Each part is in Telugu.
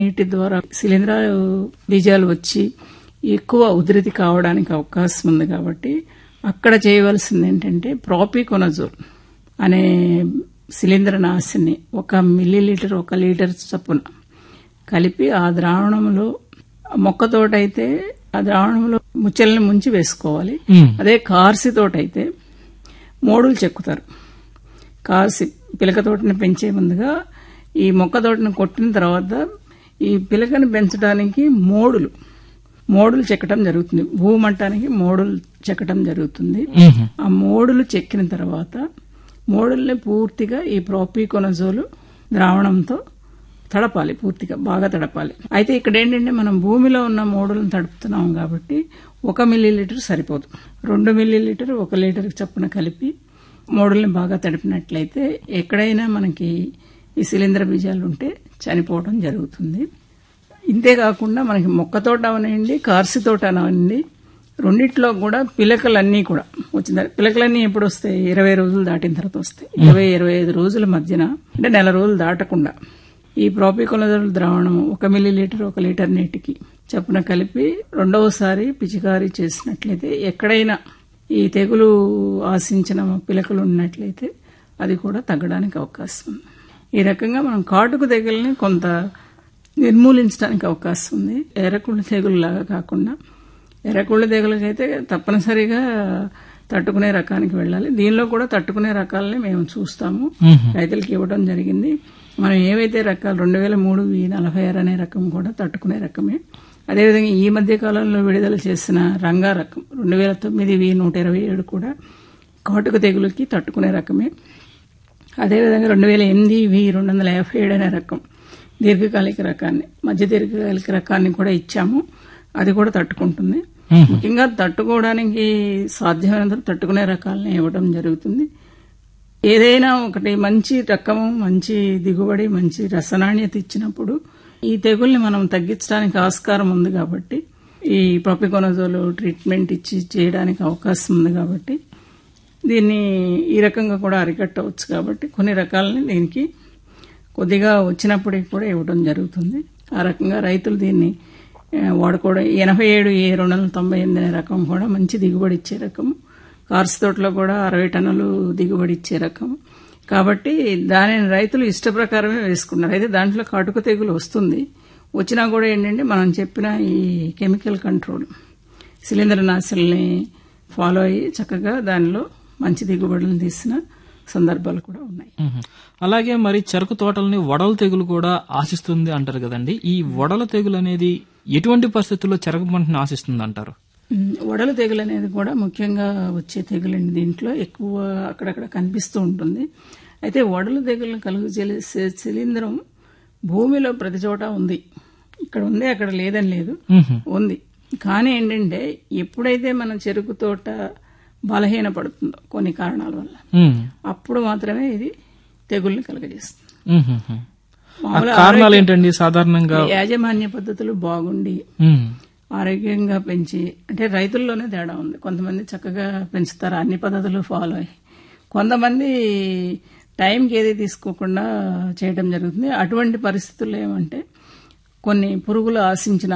నీటి ద్వారా శిలీంధ్రాలు బీజాలు వచ్చి ఎక్కువ ఉధృతి కావడానికి అవకాశం ఉంది కాబట్టి అక్కడ చేయవలసింది ఏంటంటే ప్రాపికొనజోల్ అనే శిలీంద్ర నాశిని ఒక మిల్లీ లీటర్ ఒక లీటర్ చొప్పున కలిపి ఆ ద్రావణంలో మొక్కతోటైతే ఆ ద్రావణంలో ముచ్చల్ని ముంచి వేసుకోవాలి అదే కార్సి తోటైతే మోడులు చెక్కుతారు కార్సి పిలక తోటని పెంచే ముందుగా ఈ మొక్క తోటని కొట్టిన తర్వాత ఈ పిలకని పెంచడానికి మోడులు మోడులు చెక్కటం జరుగుతుంది భూమట్టానికి మోడులు చెక్కటం జరుగుతుంది ఆ మోడులు చెక్కిన తర్వాత మోడుల్ని పూర్తిగా ఈ ప్రోపీకొనజోలు ద్రావణంతో తడపాలి పూర్తిగా బాగా తడపాలి అయితే ఇక్కడ ఏంటంటే మనం భూమిలో ఉన్న మోడులను తడుపుతున్నాం కాబట్టి ఒక మిల్లీ లీటర్ సరిపోదు రెండు మిల్లీ లీటర్ ఒక లీటర్ చప్పున కలిపి మోడుల్ని బాగా తడిపినట్లయితే ఎక్కడైనా మనకి ఈ శిలీంద్ర బీజాలు ఉంటే చనిపోవడం జరుగుతుంది ఇంతే కాకుండా మనకి మొక్క తోట అవనండి కార్సి తోట అవనండి రెండిట్లో కూడా పిలకలన్నీ కూడా వచ్చింది పిలకలన్నీ ఎప్పుడు వస్తాయి ఇరవై రోజులు దాటిన తర్వాత వస్తాయి ఇరవై ఇరవై ఐదు రోజుల మధ్యన అంటే నెల రోజులు దాటకుండా ఈ ప్రాపికొలజల్ ద్రావణం ఒక మిల్లీ లీటర్ ఒక లీటర్ నీటికి చప్పున కలిపి రెండవసారి పిచికారీ చేసినట్లయితే ఎక్కడైనా ఈ తెగులు ఆశించిన పిలకలు ఉన్నట్లయితే అది కూడా తగ్గడానికి అవకాశం ఉంది ఈ రకంగా మనం కాటుకు తెగుల్ని కొంత నిర్మూలించడానికి అవకాశం ఉంది ఎర్రకుళ్ళు తెగులులాగా కాకుండా ఎర్రకుళ్ళు తెగులకైతే తప్పనిసరిగా తట్టుకునే రకానికి వెళ్ళాలి దీనిలో కూడా తట్టుకునే రకాలని మేము చూస్తాము రైతులకు ఇవ్వడం జరిగింది మనం ఏవైతే రకాలు రెండు వేల మూడు వి నలభై ఆరు అనే రకం కూడా తట్టుకునే రకమే అదేవిధంగా ఈ మధ్య కాలంలో విడుదల చేసిన రంగా రకం రెండు వేల తొమ్మిది వి నూట ఇరవై ఏడు కూడా కాటుక తెగులకి తట్టుకునే రకమే అదేవిధంగా రెండు వేల ఎనిమిది వి రెండు వందల యాభై ఏడు అనే రకం దీర్ఘకాలిక రకాన్ని మధ్య దీర్ఘకాలిక రకాన్ని కూడా ఇచ్చాము అది కూడా తట్టుకుంటుంది ముఖ్యంగా తట్టుకోవడానికి సాధ్యమైనంత తట్టుకునే రకాలని ఇవ్వడం జరుగుతుంది ఏదైనా ఒకటి మంచి రకము మంచి దిగుబడి మంచి రసనాణ్యత ఇచ్చినప్పుడు ఈ తెగుల్ని మనం తగ్గించడానికి ఆస్కారం ఉంది కాబట్టి ఈ ప్రొపికొనజోలు ట్రీట్మెంట్ ఇచ్చి చేయడానికి అవకాశం ఉంది కాబట్టి దీన్ని ఈ రకంగా కూడా అరికట్టవచ్చు కాబట్టి కొన్ని రకాలని దీనికి కొద్దిగా వచ్చినప్పటికి కూడా ఇవ్వడం జరుగుతుంది ఆ రకంగా రైతులు దీన్ని వాడుకోవడం ఎనభై ఏడు ఏ రెండు వందల తొంభై ఎనిమిది అనే రకం కూడా మంచి దిగుబడి ఇచ్చే రకం కార్స్ తోటలో కూడా అరవై టన్నులు దిగుబడి ఇచ్చే రకం కాబట్టి దానిని రైతులు ఇష్ట ప్రకారమే వేసుకున్నారు అయితే దాంట్లో కాటుక తెగులు వస్తుంది వచ్చినా కూడా ఏంటంటే మనం చెప్పిన ఈ కెమికల్ కంట్రోల్ శిలీంద్ర నాశల్ని ఫాలో అయ్యి చక్కగా దానిలో మంచి దిగుబడులను తీసిన సందర్భాలు కూడా ఉన్నాయి అలాగే మరి చెరకు తోటల్ని వడల తెగులు కూడా ఆశిస్తుంది అంటారు కదండి ఈ వడల తెగులు అనేది ఎటువంటి పరిస్థితుల్లో చెరకు పంటను ఆశిస్తుంది అంటారు వడల తెగులు అనేది కూడా ముఖ్యంగా వచ్చే తెగులండి దీంట్లో ఎక్కువ అక్కడక్కడ కనిపిస్తూ ఉంటుంది అయితే వడల తెగులను కలుగు చేసే శిలీంద్రం భూమిలో ప్రతి చోట ఉంది ఇక్కడ ఉంది అక్కడ లేదని లేదు ఉంది కానీ ఏంటంటే ఎప్పుడైతే మన చెరుకు తోట బలహీన పడుతుందో కొన్ని కారణాల వల్ల అప్పుడు మాత్రమే ఇది తెగుల్ని కలగజేస్తుంది కారణాలు ఏంటండి సాధారణంగా యాజమాన్య పద్ధతులు బాగుండి ఆరోగ్యంగా పెంచి అంటే రైతుల్లోనే తేడా ఉంది కొంతమంది చక్కగా పెంచుతారు అన్ని పద్ధతులు ఫాలో అయ్యి కొంతమంది టైంకి ఏది తీసుకోకుండా చేయడం జరుగుతుంది అటువంటి పరిస్థితుల్లో ఏమంటే కొన్ని పురుగులు ఆశించిన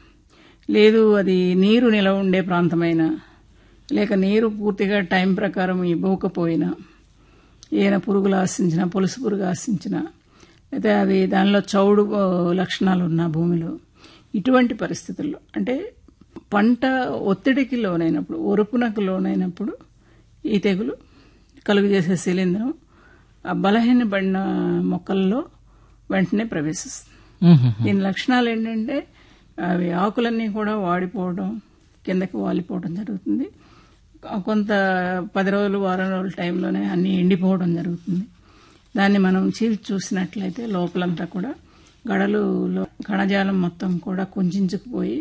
లేదు అది నీరు నిలవ ఉండే ప్రాంతమైన లేక నీరు పూర్తిగా టైం ప్రకారం ఇవ్వకపోయినా ఏదైనా పురుగులు ఆశించిన పొలుసు పురుగు ఆశించిన అయితే అవి దానిలో చౌడు లక్షణాలు ఉన్న భూమిలో ఇటువంటి పరిస్థితుల్లో అంటే పంట ఒత్తిడికి లోనైనప్పుడు ఒరుపునకు లోనైనప్పుడు ఈ తెగులు కలుగు చేసే శిలీంద్రం ఆ బలహీనపడిన మొక్కల్లో వెంటనే ప్రవేశిస్తుంది దీని లక్షణాలు ఏంటంటే అవి ఆకులన్నీ కూడా వాడిపోవడం కిందకి వాలిపోవడం జరుగుతుంది కొంత పది రోజులు వారం రోజుల టైంలోనే అన్నీ ఎండిపోవడం జరుగుతుంది దాన్ని మనం చీల్చి చూసినట్లయితే లోపలంతా కూడా గడలు కణజాలం మొత్తం కూడా కుంచుకుపోయి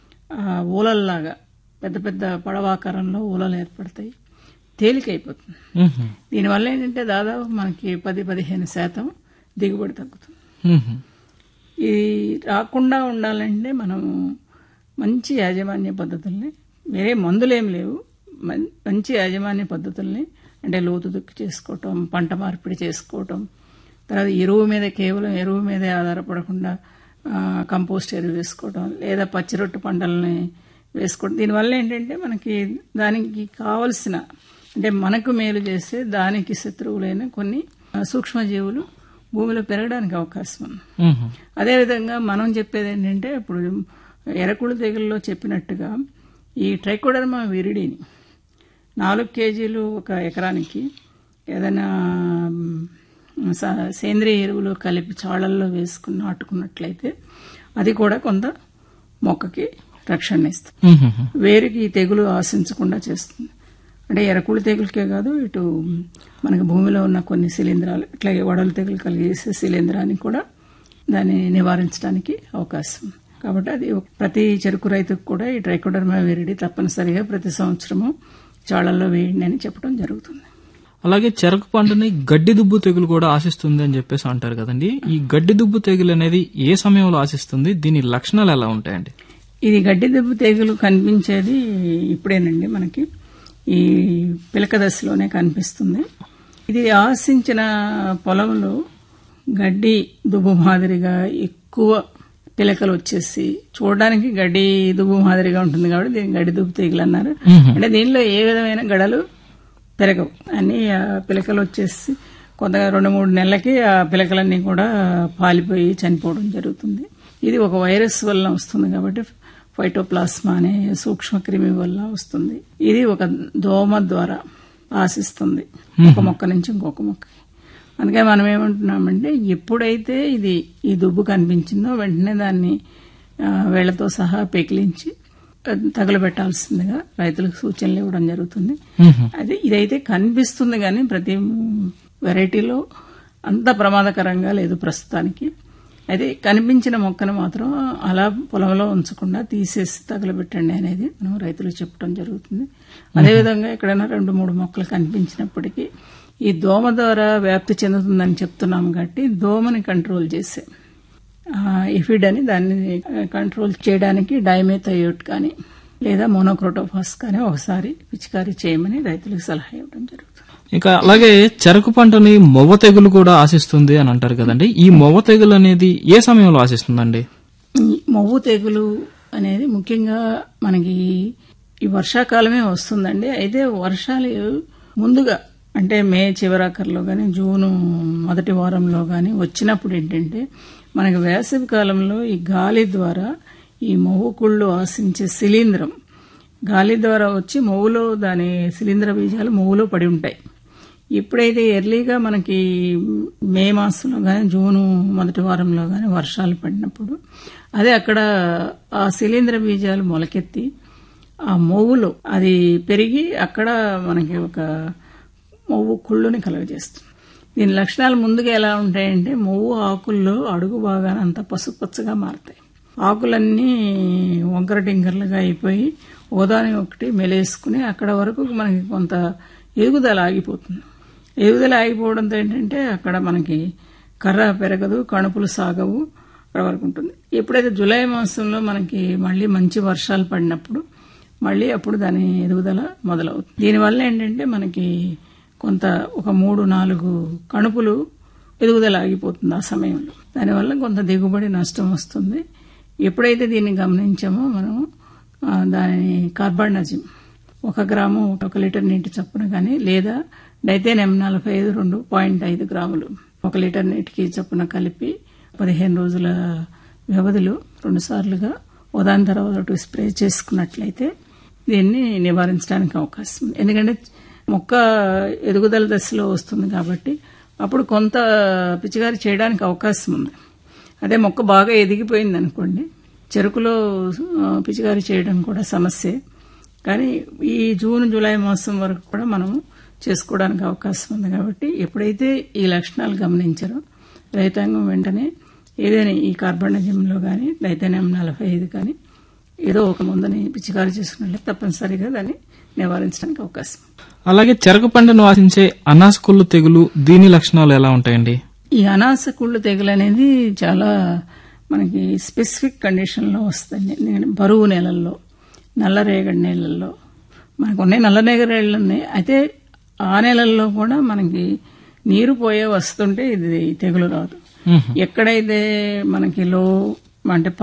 ఊలల్లాగా పెద్ద పెద్ద పడవాకారంలో ఊలలు ఏర్పడతాయి తేలికైపోతుంది దీనివల్ల ఏంటంటే దాదాపు మనకి పది పదిహేను శాతం దిగుబడి తగ్గుతుంది ఇది రాకుండా ఉండాలంటే మనము మంచి యాజమాన్య పద్ధతుల్ని వేరే మందులేం లేవు మంచి యాజమాన్య పద్ధతుల్ని అంటే లోతు దుక్కి చేసుకోవటం పంట మార్పిడి చేసుకోవటం తర్వాత ఎరువు మీద కేవలం ఎరువు మీదే ఆధారపడకుండా ఆ, కంపోస్ట్ ఎరువు వేసుకోవడం లేదా పచ్చి రొట్టె పంటలని వేసుకోవడం దీనివల్ల ఏంటంటే మనకి దానికి కావలసిన అంటే మనకు మేలు చేసే దానికి శత్రువులైన కొన్ని ఆ, సూక్ష్మజీవులు భూమిలో పెరగడానికి అవకాశం ఉంది మ్మ్. అదేవిధంగా మనం చెప్పేది ఏంటంటే ఇప్పుడు ఎరకుళ్ళు తెగుల్లో చెప్పినట్టుగా ఈ ట్రైకోడర్మా విరిడిని నాలుగు కేజీలు ఒక ఎకరానికి ఏదైనా మ్, స- సేంద్రియ ఎరువులు కలిపి చాళల్లో వేసుకుని నాటుకున్నట్లయితే అది కూడా కొంత మొక్కకి రక్షణ ఇస్తుంది మ్మ్. వేరికి ఈ తెగులు ఆశించకుండా చేస్తుంది అంటే ఎరకుళ్ళు తెగులకే కాదు ఇటు మనకి భూమిలో ఉన్న కొన్ని శిలీంధ్రాలు ఇట్లాగే వడలు తెగులు కలిగేసే శిలీంధ్రాన్ని కూడా దాన్ని నివారించడానికి అవకాశం ఉంది. కాబట్టి అది ఒక- ప్రతి చెరుకు రైతుకు కూడా ఈ ట్రైకోడర్మా విరిడి తప్పనిసరిగా ప్రతి సంవత్సరము చాళల్లో వేయండి అని చెప్పడం జరుగుతుంది అలాగే చెరకు పంటని గడ్డి దుబ్బు తెగులు కూడా ఆశిస్తుంది అని చెప్పేసి అంటారు కదండి ఈ గడ్డి దుబ్బు తెగులు అనేది ఏ సమయంలో ఆశిస్తుంది దీని లక్షణాలు ఎలా ఉంటాయండి ఇది గడ్డి దెబ్బ తెగులు కనిపించేది ఇప్పుడేనండి మనకి ఈ పిలక దశలోనే కనిపిస్తుంది ఇది ఆశించిన పొలంలో గడ్డి దుబ్బు మాదిరిగా ఎక్కువ పిలకలు వచ్చేసి చూడడానికి గడ్డి దుబ్బు మాదిరిగా ఉంటుంది కాబట్టి దీన్ని గడ్డి దుబ్బు తెగులు అన్నారు అంటే దీనిలో ఏ విధమైన గడలు పెరగవు అన్ని ఆ పిలకలు వచ్చేసి కొంత రెండు మూడు నెలలకి ఆ పిలకలన్నీ కూడా పాలిపోయి చనిపోవడం జరుగుతుంది ఇది ఒక వైరస్ వల్ల వస్తుంది కాబట్టి ఫైటోప్లాస్మా అనే సూక్ష్మక్రిమి వల్ల వస్తుంది ఇది ఒక దోమ ద్వారా ఆశిస్తుంది ఒక మొక్క నుంచి ఇంకొక మొక్క అందుకే మనం ఏమంటున్నామంటే ఎప్పుడైతే ఇది ఈ దుబ్బు కనిపించిందో వెంటనే దాన్ని ఆ, వేళ్లతో సహా పెకిలించి ఆ, తగలబెట్టాల్సిందిగా రైతులకు సూచనలు ఇవ్వడం జరుగుతుంది మ్మ్. అదే ఇదైతే కనిపిస్తుంది కానీ ప్రతి వెరైటీలో అంత ప్రమాదకరంగా లేదు ప్రస్తుతానికి అయితే కనిపించిన మొక్కను మాత్రం అలా పొలంలో ఉంచకుండా తీసేసి తగలబెట్టండి అనేది మనం రైతులకు చెప్పడం జరుగుతుంది అదేవిధంగా ఎక్కడైనా రెండు మూడు మొక్కలు కనిపించినప్పటికీ ఈ దోమ ద్వారా వ్యాప్తి చెందుతుందని చెప్తున్నాం కాబట్టి దోమని కంట్రోల్ చేసే ఆ, ఎఫిడ్ అని దాన్ని కంట్రోల్ చేయడానికి డైమేథయోట్ కానీ లేదా మోనోక్రోటోఫాస్ కానీ ఒకసారి పిచికారీ చేయమని రైతులకు సలహా ఇవ్వడం జరుగుతుంది ఇంకా అలాగే చెరకు పంటని మొవ్వ తెగులు కూడా ఆశిస్తుంది అని అంటారు కదండి ఈ మొవ్వ తెగులు అనేది ఏ సమయంలో ఆశిస్తుందండి ఈ మొవ్వు తెగులు అనేది ముఖ్యంగా మనకి ఈ వర్షాకాలమే వస్తుందండి అయితే వర్షాలు ముందుగా అంటే మే చివరాఖరులో కానీ జూను మొదటి వారంలో కానీ వచ్చినప్పుడు ఏంటంటే మనకి వేసవి కాలంలో ఈ గాలి ద్వారా ఈ మొవ్వు కుళ్ళు ఆశించే శిలీంధ్రం గాలి ద్వారా వచ్చి మొవ్వులో దాని శిలీంధ్ర బీజాలు మొవ్వులో పడి ఉంటాయి ఎప్పుడైతే ఎర్లీగా మనకి మే మాసంలో కానీ జూను మొదటి వారంలో కానీ వర్షాలు పడినప్పుడు అదే అక్కడ ఆ శిలీంధ్ర బీజాలు మొలకెత్తి ఆ మొవ్వులో అది పెరిగి అక్కడ మనకి ఒక మొవ్వు కుళ్ళుని కలుగజేస్తుంది దీని లక్షణాలు ముందుగా ఎలా ఉంటాయంటే మొవ్వు ఆకుల్లో అడుగు భాగాన అంతా పసుపచ్చగా మారతాయి ఆకులన్నీ వంకర టింకర్లుగా అయిపోయి ఓదాని ఒకటి మెలేసుకుని అక్కడ వరకు మనకి కొంత ఎదుగుదల ఆగిపోతుంది ఎదుగుదల ఆగిపోవడంతో ఏంటంటే అక్కడ మనకి కర్ర పెరగదు కణుపులు సాగవు అక్కడ వరకు ఉంటుంది ఎప్పుడైతే జూలై మాసంలో మనకి మళ్ళీ మంచి వర్షాలు పడినప్పుడు మళ్ళీ అప్పుడు దాని ఎదుగుదల మొదలవుతుంది దీనివల్ల ఏంటంటే మనకి కొంత ఒక మూడు నాలుగు కణుపులు ఎదుగుదల ఆగిపోతుంది ఆ సమయంలో దానివల్ల కొంత దిగుబడి నష్టం వస్తుంది ఎప్పుడైతే దీన్ని గమనించామో మనం ఆ, దాని కార్బానజిమ్ ఒక గ్రాము ఒక లీటర్ నీటి చప్పున కానీ లేదా డైతేనెం నలభై ఐదు రెండు పాయింట్ ఐదు గ్రాములు ఒక లీటర్ నీటికి చప్పున కలిపి పదిహేను రోజుల వ్యవధిలో రెండు సార్లుగా ఉదాహరణ తర్వాత ఒకటి స్ప్రే చేసుకున్నట్లయితే దీన్ని నివారించడానికి అవకాశం ఉంది ఎందుకంటే మొక్క ఎదుగుదల దశలో వస్తుంది కాబట్టి అప్పుడు కొంత పిచికారి చేయడానికి అవకాశం ఉంది అదే మొక్క బాగా ఎదిగిపోయింది అనుకోండి చెరుకులో ఆ, పిచికారి చేయడం కూడా సమస్యే కానీ ఈ జూన్ జూలై మాసం వరకు కూడా మనం చేసుకోవడానికి అవకాశం ఉంది కాబట్టి ఎప్పుడైతే ఈ లక్షణాలు గమనించారో రైతాంగం వెంటనే ఏదైనా ఈ కార్బనిజంలో కానీ డైతేనియం నలభై ఐదు కానీ ఏదో ఒక మందుని పిచికారి చేసుకున్నట్లయితే తప్పనిసరిగా దాన్ని నివారించడానికి అవకాశం ఉంది. అలాగే చెరకు పంటను ఆశించే అనాసకుళ్ళు తెగులు దీని లక్షణాలు ఎలా ఉంటాయండి ఈ అనాస కుళ్ళు తెగులు అనేది చాలా మనకి స్పెసిఫిక్ కండిషన్లో వస్తుంది ఎందుకంటే బరువు నెలల్లో నల్లరేగడి నెలల్లో మనకు ఉన్నాయి నల్లరేగడి ఉన్నాయి అయితే ఆ నెలల్లో కూడా మనకి నీరు పోయే వస్తుంటే ఇది తెగులు రాదు మ్మ్. ఎక్కడైతే మనకి లో అంటే